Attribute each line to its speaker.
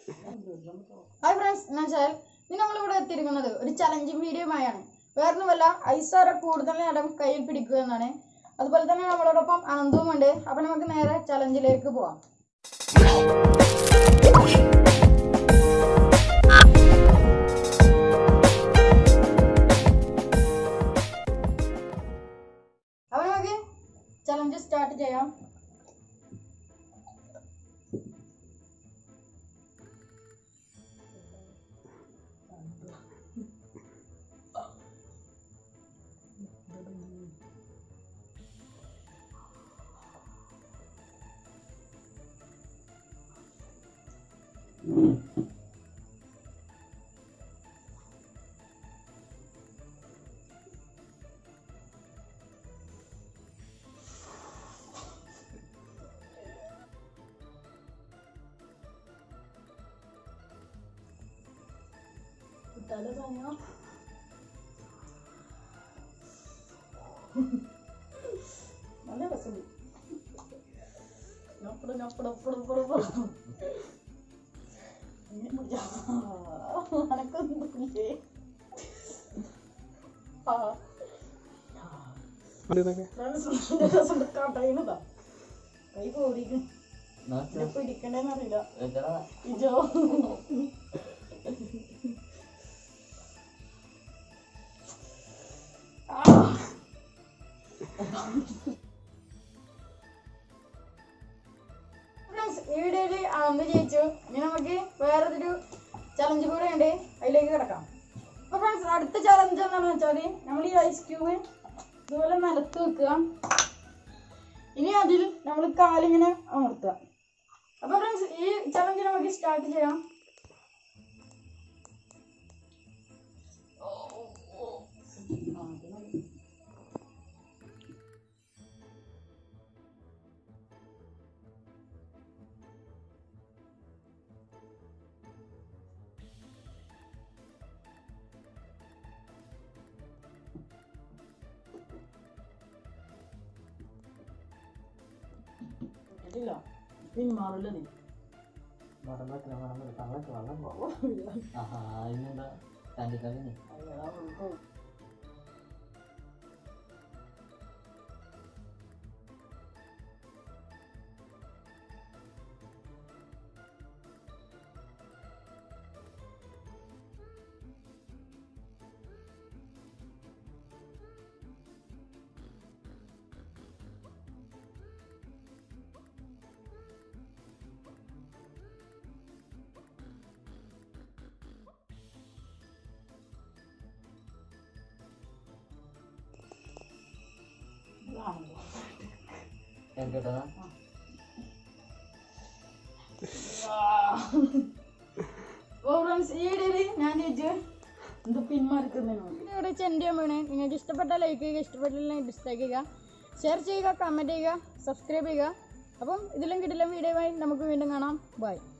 Speaker 1: Hi friends എന്ന് വെച്ചാൽ ഇന്ന് നമ്മളിവിടെ എത്തിയിരിക്കുന്നത് ഒരു ചലഞ്ചിങ് വീഡിയോയുമായാണ് വേറൊന്നുമല്ല ഐസാര കൂടുതൽ നേരം കയ്യിൽ പിടിക്കുക എന്നാണ് അതുപോലെ തന്നെ നമ്മളോടൊപ്പം അനന്തവും ഉണ്ട് അപ്പം നമുക്ക് നേരെ ചലഞ്ചിലേക്ക് പോവാം അപ്പം നമുക്ക് ചലഞ്ച് സ്റ്റാർട്ട് ചെയ്യാം തല തന്നെയോ നല്ല രസമുണ്ട് ഞപ്പട ഞപ്പട അപ്പട അപ്പട അപ്പട അനക്കൊന്നില്ലേ ആ രസം കടയുന്നതാ കൈ കോടിക്കും ഇതിപ്പോ ഇരിക്കണ്ടേന്നറിയില്ല ഇജോ ഫ്രണ്ട്സ് ഈ വീഡിയോയിൽ അന്ന് ജയിച്ചു ഇനി നമുക്ക് വേറൊരു ചലഞ്ച് കൂടെ ഉണ്ട് അതിലേക്ക് കിടക്കാം അപ്പൊ ഫ്രണ്ട്സ് അടുത്ത ചലഞ്ച് എന്താണെന്ന് വെച്ചാൽ നമ്മൾ ഈ ഐസ് ക്യൂബ് ഇതുപോലെ നിലത്ത് വെക്കുക ഇനി അതിൽ നമ്മൾ കാലിങ്ങനെ അമർത്തുക അപ്പൊ ഫ്രണ്ട്സ് ഈ ചലഞ്ച് നമുക്ക് സ്റ്റാർട്ട് ചെയ്യാം ആ, അത് മതി. ഇല്ല പിന്മാറില്ല നീ അയ്യടാ, ഉൾക്കോ. ഇതാണല്ലോ. ഓ ഫ്രണ്ട്സ് ഈ ഇടയിൽ ഞാൻ ചോദിച്ചു എന്ത് പിന്മാറിക്കുന്നതിനോ ഇവിടെ ചെൻ്റെ വീണ് നിങ്ങൾക്ക് ഇഷ്ടപ്പെട്ട ലൈക്ക് ചെയ്യുക ഇഷ്ടപ്പെട്ടില്ലെങ്കിൽ ഡിസ്ലൈക്ക് ചെയ്യുക ഷെയർ ചെയ്യുക കമൻറ്റ് ചെയ്യുക സബ്സ്ക്രൈബ് ചെയ്യുക അപ്പം ഇതിലും കിട്ടില്ല വീഡിയോയുമായി നമുക്ക് വീണ്ടും കാണാം ബൈ